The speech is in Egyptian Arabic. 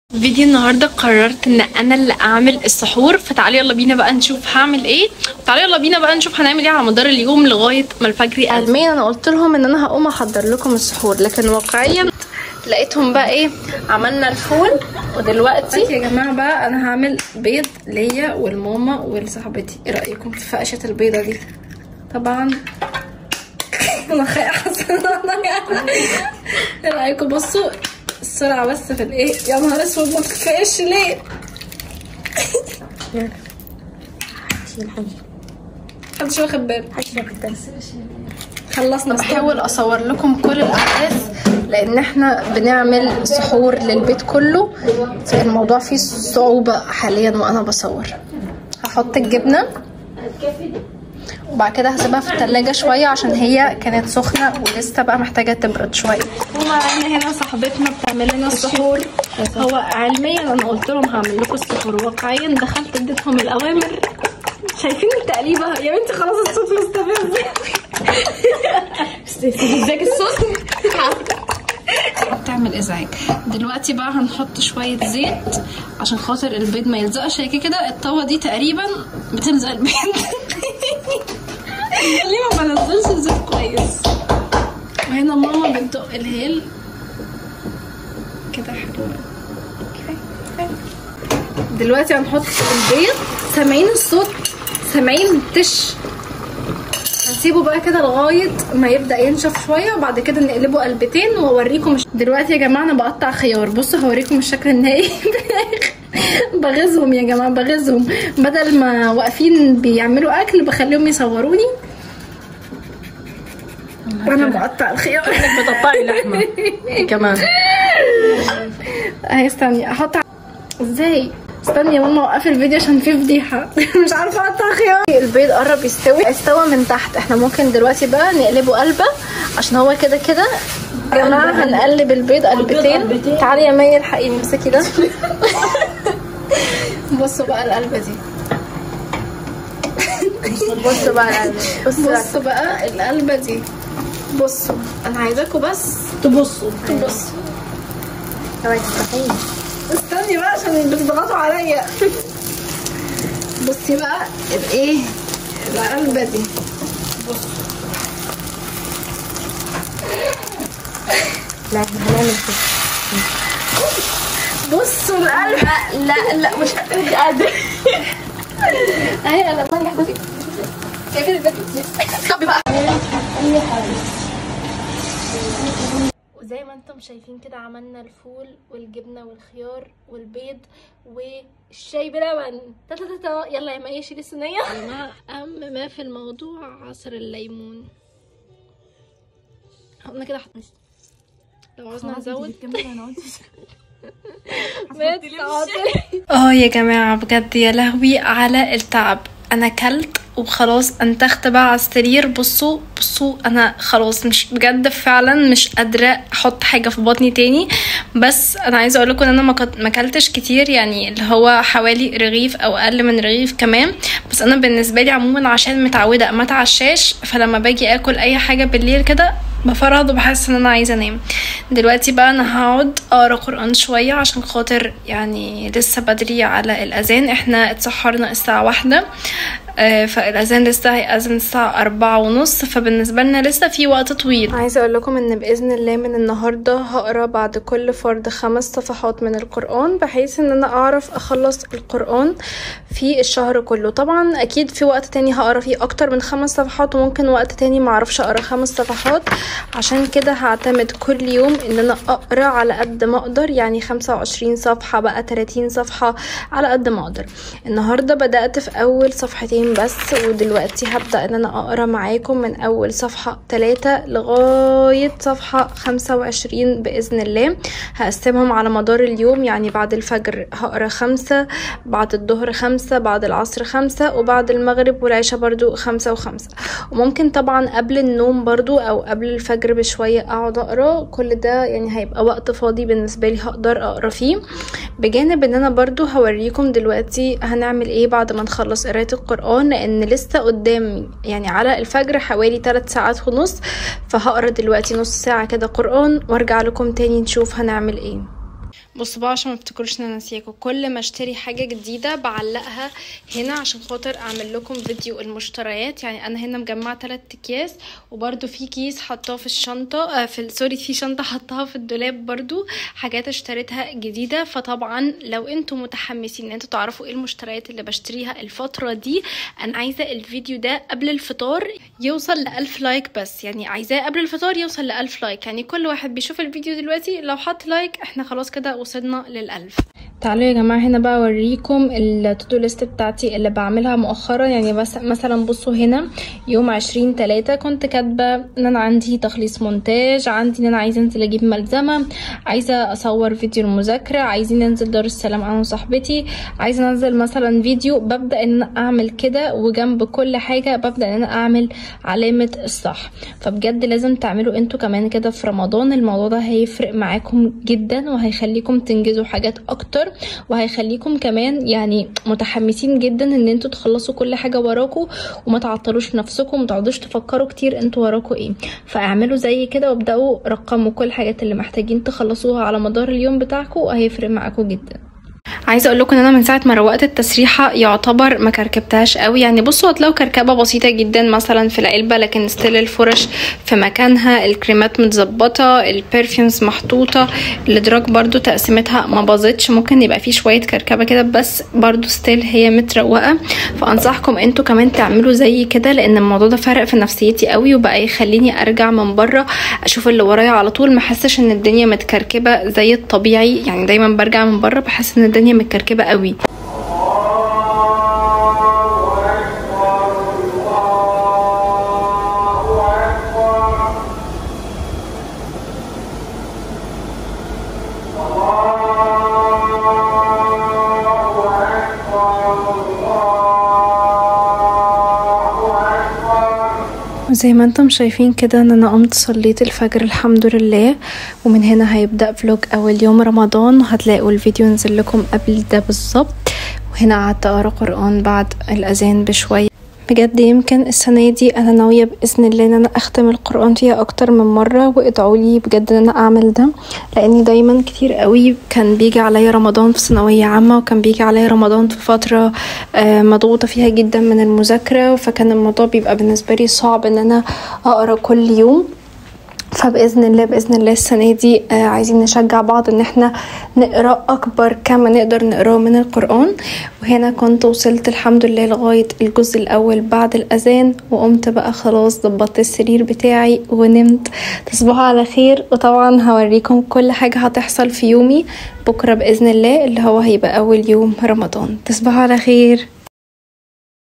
فيديو النهارده قررت ان انا اللي اعمل السحور فتعالوا يلا بينا بقى نشوف هعمل ايه تعالوا يلا بينا بقى نشوف هنعمل ايه على مدار اليوم لغايه ما الفجر يأذن علميا انا قلت لهم ان انا هقوم احضر لكم السحور لكن واقعيا لقيتهم بقى ايه عملنا الفول ودلوقتي يا جماعه بقى انا هعمل بيض ليا والماما ولصاحبتي ايه رايكم في فقشه البيضه دي طبعا انا خايفه ايه رايكم بصوا السرعه بس في الايه يا نهار اسود ما بتتفقش ليه محدش واخد باله خلصنا بحاول اصور لكم كل الاحداث لان احنا بنعمل سحور للبيت كله الموضوع فيه صعوبه حاليا وانا بصور هحط الجبنه وبعد كده هسيبها في التلاجة شوية عشان هي كانت سخنة ولسه بقى محتاجة تبرد شوية ومعانا هنا صاحبتنا بتعمل لنا السحور هو علميا انا قلت لهم هعمل لكم السحور واقعيا دخلت اديتهم الاوامر شايفين التقليبة يا بنتي خلاص الصوت مستفز ازيك الصوت بتعمل ازعاج دلوقتي بقى هنحط شوية زيت عشان خاطر البيض ما يلزقش هيك كده الطاوة دي تقريبا بتلزق البيض ليه ما بنزلش الزيت كويس وهنا ماما بتدق الهيل كده حلو دلوقتي هنحط البيض سامعين الصوت سامعين تش هنسيبه بقى كده لغايه ما يبدا ينشف شويه وبعد كده نقلبه قلبتين واوريكم الش... دلوقتي يا جماعه انا بقطع خيار بصوا هوريكم الشكل النهائي بغيظهم يا جماعه بغيظهم بدل ما واقفين بيعملوا اكل بخليهم يصوروني وانا بقطع الخيار بتقطعي لحمه كمان اهي استني احط ازاي استني يا ماما وقفي الفيديو عشان في فضيحه مش عارفه اقطع خيار البيض قرب يستوي استوى من تحت احنا ممكن دلوقتي بقى نقلبه قلبه عشان هو كده كده يا جماعه هنقلب البيض قلبتين تعالي يا مي الحقيني امسكي ده بصوا بقى القلبه دي بصوا بقى القلبه بصوا بصوا بقى القلبه دي بصوا انا عايزاكم بس تبصوا تبصوا اوعي تفتحيه استني بقى عشان بتضغطوا عليا بصي بقى الايه القلبة دي لا احنا هنعمل كده بصوا القلب لا لا مش قادره اهي انا ثانية بصي شايفين الفيديو طب بقى وزي ما انتم شايفين كده عملنا الفول والجبنة والخيار والبيض والشاي بلبن تا تا تا تا يلا يا مي شيلي الصينية يا جماعة أهم ما في الموضوع عصر الليمون قلنا كده حط لو عاوزنا نزود اه يا جماعة بجد يا لهوي على التعب انا كلت وخلاص انتخت بقى على السرير بصوا بصوا انا خلاص مش بجد فعلا مش قادره احط حاجه في بطني تاني بس انا عايزه اقول لكم ان انا ما كت- ما اكلتش كتير يعني اللي هو حوالي رغيف او اقل من رغيف كمان بس انا بالنسبه لي عموما عشان متعوده ما اتعشاش فلما باجي اكل اي حاجه بالليل كده بفرهد وبحس ان انا عايزه انام دلوقتي بقى انا هقعد اقرا قران شويه عشان خاطر يعني لسه بدري على الاذان احنا اتسحرنا الساعه واحدة آه، فالاذان لسه هيأذن الساعه أربعة ونص فبالنسبه لنا لسه في وقت طويل عايزه اقول لكم ان باذن الله من النهارده هقرا بعد كل فرد خمس صفحات من القران بحيث ان انا اعرف اخلص القران في الشهر كله طبعا اكيد في وقت تاني هقرا فيه اكتر من خمس صفحات وممكن وقت تاني معرفش اقرا خمس صفحات عشان كده هعتمد كل يوم ان انا اقرا على قد ما اقدر يعني 25 صفحه بقى 30 صفحه على قد ما اقدر النهارده بدات في اول صفحتين بس ودلوقتي هبدا ان انا اقرا معاكم من اول صفحه 3 لغايه صفحه 25 باذن الله هقسمهم على مدار اليوم يعني بعد الفجر هقرا خمسة بعد الظهر خمسة بعد العصر خمسة وبعد المغرب والعشاء برضو خمسة وخمسة وممكن طبعا قبل النوم برضو او قبل الفجر بشوية اقعد اقرا كل ده يعني هيبقى وقت فاضي بالنسبة لي هقدر اقرا فيه بجانب ان انا برضو هوريكم دلوقتي هنعمل ايه بعد ما نخلص قراية القرآن لان لسه قدامي يعني على الفجر حوالي 3 ساعات ونص فهقرا دلوقتي نص ساعة كده قرآن وارجع لكم تاني نشوف هنعمل ايه بصوا بقى عشان ما تفتكروش ان انا ناسياكم كل ما اشتري حاجه جديده بعلقها هنا عشان خاطر اعمل لكم فيديو المشتريات يعني انا هنا مجمعه 3 اكياس وبرده في كيس حطاه في الشنطه آه في سوري في شنطه حطاها في الدولاب برده حاجات اشتريتها جديده فطبعا لو انتم متحمسين ان انتوا تعرفوا ايه المشتريات اللي بشتريها الفتره دي انا عايزه الفيديو ده قبل الفطار يوصل ل 1000 لايك بس يعني عايزاه قبل الفطار يوصل ل 1000 لايك يعني كل واحد بيشوف الفيديو دلوقتي لو حط لايك احنا خلاص كده وصلنا للألف تعالوا يا جماعه هنا بقى اوريكم التودو ليست بتاعتي اللي بعملها مؤخرا يعني بس مثلا بصوا هنا يوم عشرين تلاتة كنت كاتبه ان انا عندي تخليص مونتاج عندي ان انا عايزه انزل اجيب ملزمه عايزه اصور فيديو المذاكره عايزين ننزل دار السلام انا وصاحبتي عايزه انزل مثلا فيديو ببدا ان انا اعمل كده وجنب كل حاجه ببدا ان انا اعمل علامه الصح فبجد لازم تعملوا انتوا كمان كده في رمضان الموضوع ده هيفرق معاكم جدا وهيخليكم تنجزوا حاجات اكتر وهيخليكم كمان يعني متحمسين جدا ان انتوا تخلصوا كل حاجه وراكم وما تعطلوش نفسكم وما تقعدوش تفكروا كتير انتوا وراكم ايه فاعملوا زي كده وابداوا رقموا كل الحاجات اللي محتاجين تخلصوها على مدار اليوم بتاعكم وهيفرق معاكم جدا عايزه اقول لكم ان انا من ساعه ما روقت التسريحه يعتبر ما كركبتهاش قوي يعني بصوا هتلاقوا كركبه بسيطه جدا مثلا في العلبه لكن ستيل الفرش في مكانها الكريمات متظبطه البرفيومز محطوطه الادراج برضو تقسيمتها ما باظتش ممكن يبقى فيه شويه كركبه كده بس برضو ستيل هي متروقه فانصحكم انتوا كمان تعملوا زي كده لان الموضوع ده فرق في نفسيتي قوي وبقى يخليني ارجع من بره اشوف اللي ورايا على طول ما احسش ان الدنيا متكركبه زي الطبيعي يعني دايما برجع من بره بحس ان الدنيا متكركبه قوي زي ما انتم شايفين كده ان انا قمت صليت الفجر الحمد لله ومن هنا هيبدأ فلوج اول يوم رمضان وهتلاقوا الفيديو نزل لكم قبل ده بالظبط وهنا قعدت اقرا قرآن بعد الاذان بشوية بجد يمكن السنة دي أنا ناوية بإذن الله إن أنا أختم القرآن فيها أكتر من مرة وادعوا لي بجد إن أنا أعمل ده لأني دايما كتير قوي كان بيجي عليا رمضان في ثانوية عامة وكان بيجي عليا رمضان في فترة مضغوطة فيها جدا من المذاكرة فكان الموضوع بيبقى بالنسبة لي صعب إن أنا أقرأ كل يوم فباذن الله باذن الله السنه دي آه عايزين نشجع بعض ان احنا نقرا اكبر كما نقدر نقراه من القران وهنا كنت وصلت الحمد لله لغايه الجزء الاول بعد الاذان وقمت بقى خلاص ظبطت السرير بتاعي ونمت تصبحوا على خير وطبعا هوريكم كل حاجه هتحصل في يومي بكره باذن الله اللي هو هيبقى اول يوم رمضان تصبحوا على خير